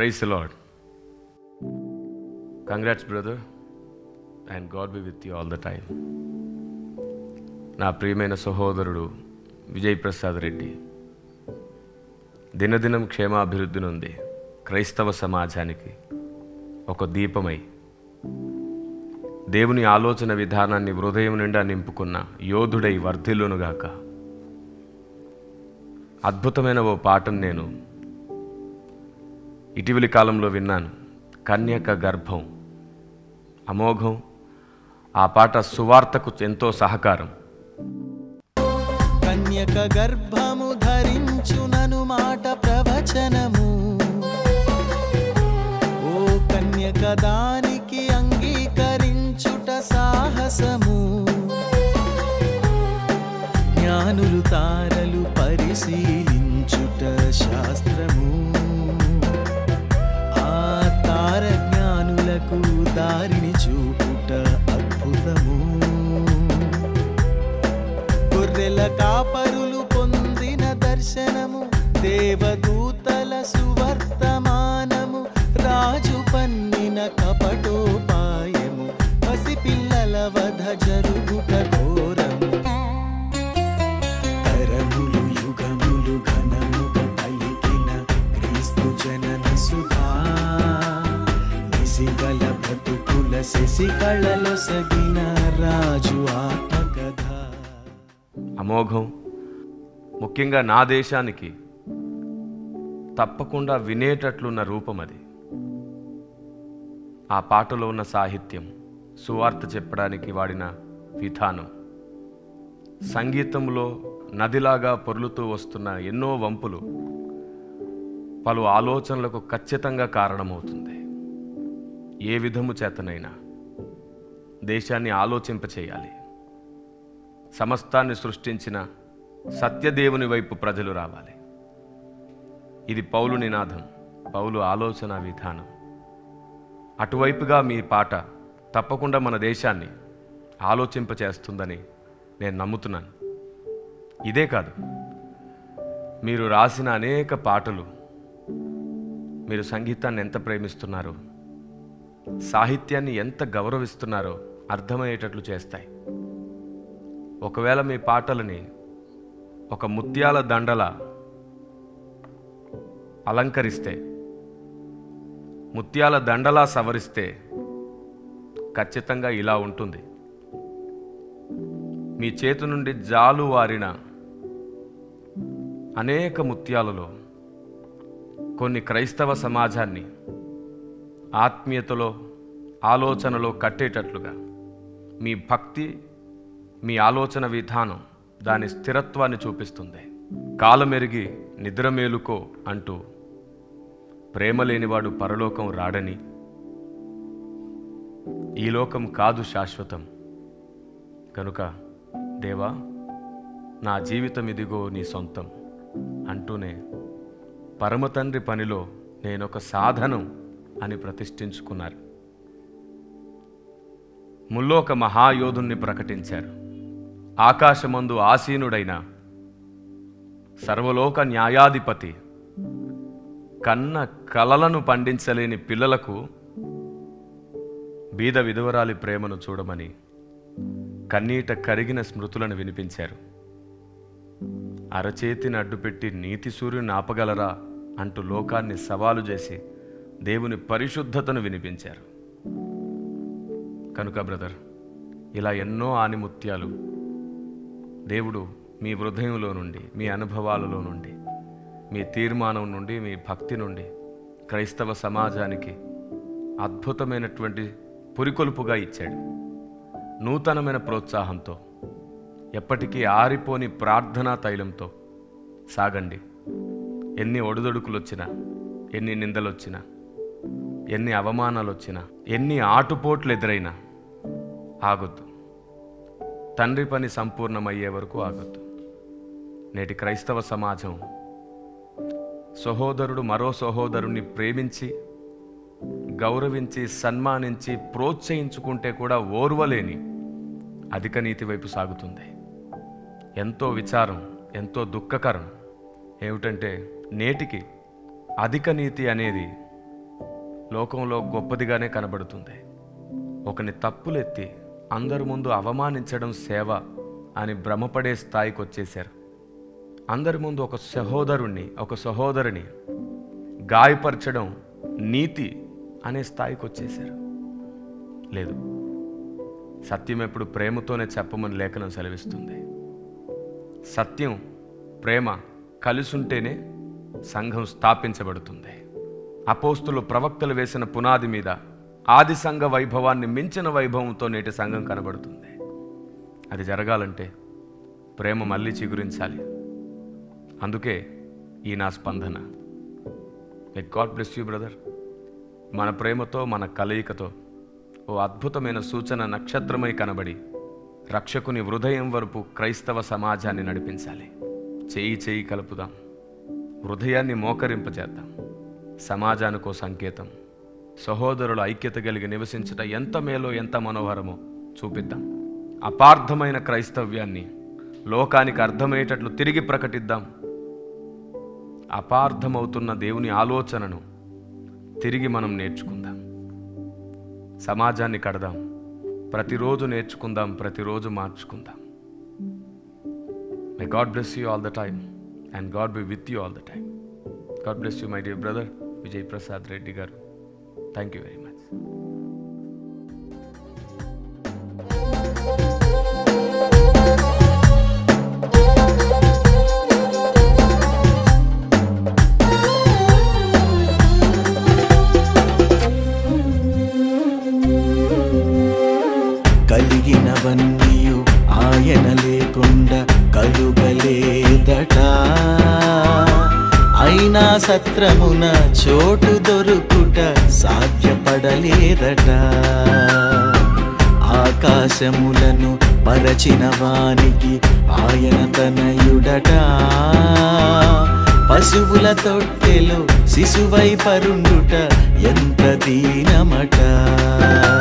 price Lord congrats brother and God be with you all the time నా ప్రియమైన సహోదరుడు విజయ్ ప్రసాద్ రెడ్డి దినదినం క్షేమాభివృద్ధి నుండి క్రైస్తవ సమాజానికి ఒక దీపమై దేవుని ఆలోచన విధానాన్ని హృదయం నిండా నింపుకున్న యోధుడై వర్ధిల్లునుగాక అద్భుతమైన ఓ పాటను నేను ఇటీవలి కాలంలో విన్నాను కన్యక గర్భం అమోఘం ఆ పాట సువార్తకు ఎంతో సహకారం కన్యక గర్భము ధరించునను మాట ప్రవచనము ఓ కన్యక దానికి అంగీకరించుట సాహసము జ్ఞానులు తారలు పరిశీలించుట శాస్త్రము ఆ తార జ్ఞానులకు దారిని చూపుట అద్భుతము గొర్రెల కాపరులు పొందిన దర్శనము దేవదూతల సువర్తమానము రాజు పన్నిన కపటోపాయము పసిపిల్లల వధ జరుగుట ఘోరము తరములు యుగములు ఘనముగా పలికిన క్రీస్తు జనన సుధా నిసిగల బ్రతుకుల శశికళలో సగిన రాజు ఆత్మకథ అమోఘం ముఖ్యంగా నా దేశానికి తప్పకుండా వినేటట్లున్న రూపం అది ఆ పాటలో ఉన్న సాహిత్యం సువార్త చెప్పడానికి వాడిన విధానం సంగీతంలో నదిలాగా పొర్లుతూ వస్తున్న ఎన్నో వంపులు పలు ఆలోచనలకు ఖచ్చితంగా కారణమవుతుంది ఏ విధము చేతనైనా దేశాన్ని ఆలోచింపచేయాలి సమస్తాన్ని సృష్టించిన సత్యదేవుని వైపు ప్రజలు రావాలి ఇది పౌలు నినాదం పౌలు ఆలోచన విధానం అటువైపుగా మీ పాట తప్పకుండా మన దేశాన్ని ఆలోచింపచేస్తుందని నేను నమ్ముతున్నాను ఇదే కాదు మీరు రాసిన అనేక పాటలు మీరు సంగీతాన్ని ఎంత ప్రేమిస్తున్నారో సాహిత్యాన్ని ఎంత గౌరవిస్తున్నారో అర్థమయ్యేటట్లు చేస్తాయి ఒకవేళ మీ పాటలని ఒక ముత్యాల దండల అలంకరిస్తే ముత్యాల దండలా సవరిస్తే ఖచ్చితంగా ఇలా ఉంటుంది మీ చేతి నుండి జాలు వారిన అనేక ముత్యాలలో కొన్ని క్రైస్తవ సమాజాన్ని ఆత్మీయతలో ఆలోచనలో కట్టేటట్లుగా మీ భక్తి మీ ఆలోచన విధానం దాని స్థిరత్వాన్ని చూపిస్తుంది కాలమెరిగి నిద్ర మేలుకో అంటూ ప్రేమ లేనివాడు పరలోకం రాడని ఈ లోకం కాదు శాశ్వతం కనుక దేవా నా జీవితం ఇదిగో నీ సొంతం అంటూనే పరమతండ్రి పనిలో నేనొక సాధనం అని ప్రతిష్ఠించుకున్నారు ముల్లోక మహాయోధుణ్ణి ప్రకటించారు ఆకాశమందు ఆసీనుడైన సర్వలోక న్యాయాధిపతి కన్న కలలను పండించలేని పిల్లలకు బీద విధవరాలి ప్రేమను చూడమని కన్నీట కరిగిన స్మృతులను వినిపించారు అరచేతిని అడ్డుపెట్టి నీతి సూర్యుని ఆపగలరా అంటూ లోకాన్ని సవాలు చేసి దేవుని పరిశుద్ధతను వినిపించారు కనుక బ్రదర్ ఇలా ఎన్నో ఆనిముత్యాలు దేవుడు మీ హృదయంలో నుండి మీ అనుభవాలలో నుండి మీ తీర్మానం నుండి మీ భక్తి నుండి క్రైస్తవ సమాజానికి అద్భుతమైనటువంటి పురికొల్పుగా ఇచ్చాడు నూతనమైన ప్రోత్సాహంతో ఎప్పటికీ ఆరిపోని ప్రార్థనా తైలంతో సాగండి ఎన్ని ఒడిదొడుకులు వచ్చినా ఎన్ని నిందలు వచ్చినా ఎన్ని అవమానాలు వచ్చినా ఎన్ని ఆటుపోట్లు ఎదురైనా ఆగొద్దు తండ్రి పని సంపూర్ణమయ్యే వరకు ఆగొద్దు నేటి క్రైస్తవ సమాజం సహోదరుడు మరో సహోదరుణ్ణి ప్రేమించి గౌరవించి సన్మానించి ప్రోత్సహించుకుంటే కూడా ఓర్వలేని అధిక నీతి వైపు సాగుతుంది ఎంతో విచారం ఎంతో దుఃఖకరం ఏమిటంటే నేటికి అధిక నీతి అనేది లోకంలో గొప్పదిగానే కనబడుతుంది ఒకని తప్పులెత్తి అందరి ముందు అవమానించడం సేవ అని భ్రమపడే స్థాయికి వచ్చేశారు అందరి ముందు ఒక సహోదరుణ్ణి ఒక సహోదరుని గాయపరచడం నీతి అనే స్థాయికి వచ్చేశారు లేదు సత్యం ఎప్పుడు ప్రేమతోనే చెప్పమని లేఖనం సెలవిస్తుంది సత్యం ప్రేమ కలిసుంటేనే సంఘం స్థాపించబడుతుంది అపోస్తులు ప్రవక్తలు వేసిన పునాది మీద ఆది సంఘ వైభవాన్ని మించిన వైభవంతో నేటి సంఘం కనబడుతుంది అది జరగాలంటే ప్రేమ మళ్ళీ చిగురించాలి అందుకే ఈ నా స్పందన ఎట్ గాడ్ బ్లెస్ యూ బ్రదర్ మన ప్రేమతో మన కలయికతో ఓ అద్భుతమైన సూచన నక్షత్రమై కనబడి రక్షకుని హృదయం వరపు క్రైస్తవ సమాజాన్ని నడిపించాలి చేయి చేయి కలుపుదాం హృదయాన్ని మోకరింపజేద్దాం సమాజానికో సంకేతం సహోదరుల ఐక్యత కలిగి నివసించట ఎంత మేలో ఎంత మనోహరమో చూపిద్దాం అపార్థమైన క్రైస్తవ్యాన్ని లోకానికి అర్థమయ్యేటట్లు తిరిగి ప్రకటిద్దాం అపార్థమవుతున్న దేవుని ఆలోచనను తిరిగి మనం నేర్చుకుందాం సమాజాన్ని కడదాం ప్రతిరోజు నేర్చుకుందాం ప్రతిరోజు మార్చుకుందాం may God bless you all the time and God be with you all the time God bless you my dear brother Vijay Prasad Reddy garu thank you very much కలిగినవన్నీయు ఆయన లేకుండా కలుగలేదట అయినా సత్రమున చోటు దొరుకుట సాధ్యపడలేదట ఆకాశములను పరచిన వానికి ఆయన తనయుడట పశువుల తొట్టెలో శిశువై పరుండుట ఎంత దీనమట